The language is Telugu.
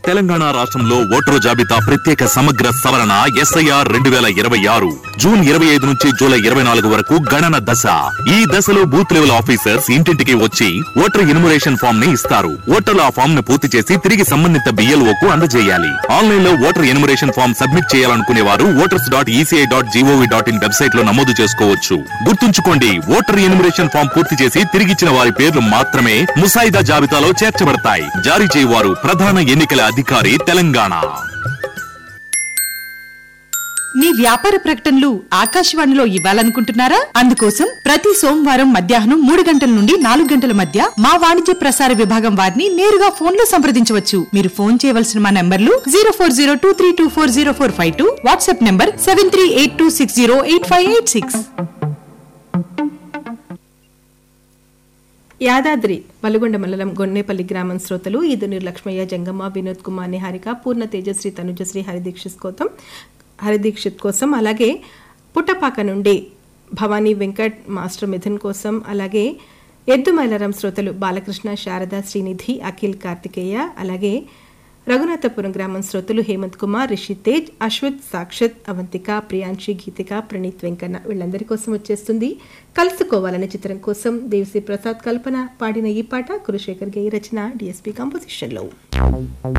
తెలంగాణ రాష్ట్రంలో ఓటరు జాబితా ప్రత్యేక సమగ్ర సవరణ ఎస్ఐఆర్ రెండు వేల ఇరవై ఆరు జూన్ ఇరవై ఐదు నుంచి జూలై ఇరవై నాలుగు వరకు గణన దశ ఈ దశలో బూత్ లెవెల్ ఆఫీసర్స్ ఇంటింటికి వచ్చి ఓటర్ ఇనుమరేషన్ ఫామ్ ని ఇస్తారు ఓటర్లు ఆ ఫామ్ ను పూర్తి చేసి తిరిగి సంబంధిత బిఎల్ఓ కు అందజేయాలి ఆన్లైన్ లో ఓటర్ ఎనుమరేషన్ ఫామ్ సబ్మిట్ చేయాలనుకునే వారు voters dot ECI dot GOV dot in website లో నమోదు చేసుకోవచ్చు గుర్తుంచుకోండి ఓటర్ ఎనుమరేషన్ ఫామ్ పూర్తి చేసి తిరిగిచ్చిన వారి పేర్లు మాత్రమే ముసాయిదా జాబితాలో చేర్చబడతాయి జారీ చేయవారు ప్రధాన ఎన్నికల అధికారి తెలంగాణ మీ వ్యాపార ప్రకటనలు ఆకాశవాణిలో ఇవ్వాలనుకుంటున్నారా అందుకోసం ప్రతి సోమవారం మధ్యాహ్నం మూడు గంటల నుండి నాలుగు గంటల మధ్య మా వాణిజ్య ప్రసార విభాగం వారిని నేరుగా ఫోన్ లో సంప్రదించవచ్చు మీరు ఫోన్ చేయవలసిన మా నంబర్లు zero four zero two three two four zero four five two WhatsApp number seven three eight two six zero eight five eight six Yadadri Valigonda మండలం గొన్నేపల్లి గ్రామం శ్రోతలు ఈదునీరు లక్ష్మయ్య జంగమ్మ వినోద్ కుమార్ నిహారిక పూర్ణ తేజశ్రీ తనుజశ్రీ హరిదీక్షిత్ కోసం హరిదీక్షిత్ కోసం అలాగే పుట్టపాక నుండి భవానీ వెంకట్ మాస్టర్ మిథున్ కోసం అలాగే ఎద్దు మైలరం శ్రోతలు బాలకృష్ణ శారద శ్రీనిధి అఖిల్ కార్తికేయ అలాగే రఘునాథపురం గ్రామం శ్రోతలు హేమంత్ కుమార్ రిషి తేజ్ అశ్వత్ సాక్షత్ అవంతిక ప్రియాంశి గీతిక ప్రణీత్ వెంకన్న వీళ్ళందరి కోసం వచ్చేస్తుంది కలుసుకోవాలనే చిత్రం కోసం దేవిశ్రీ ప్రసాద్ కల్పన పాడిన ఈ పాట కురుశేఖర్ గై రచన డిఎస్పీ కాంపోజిషన్లో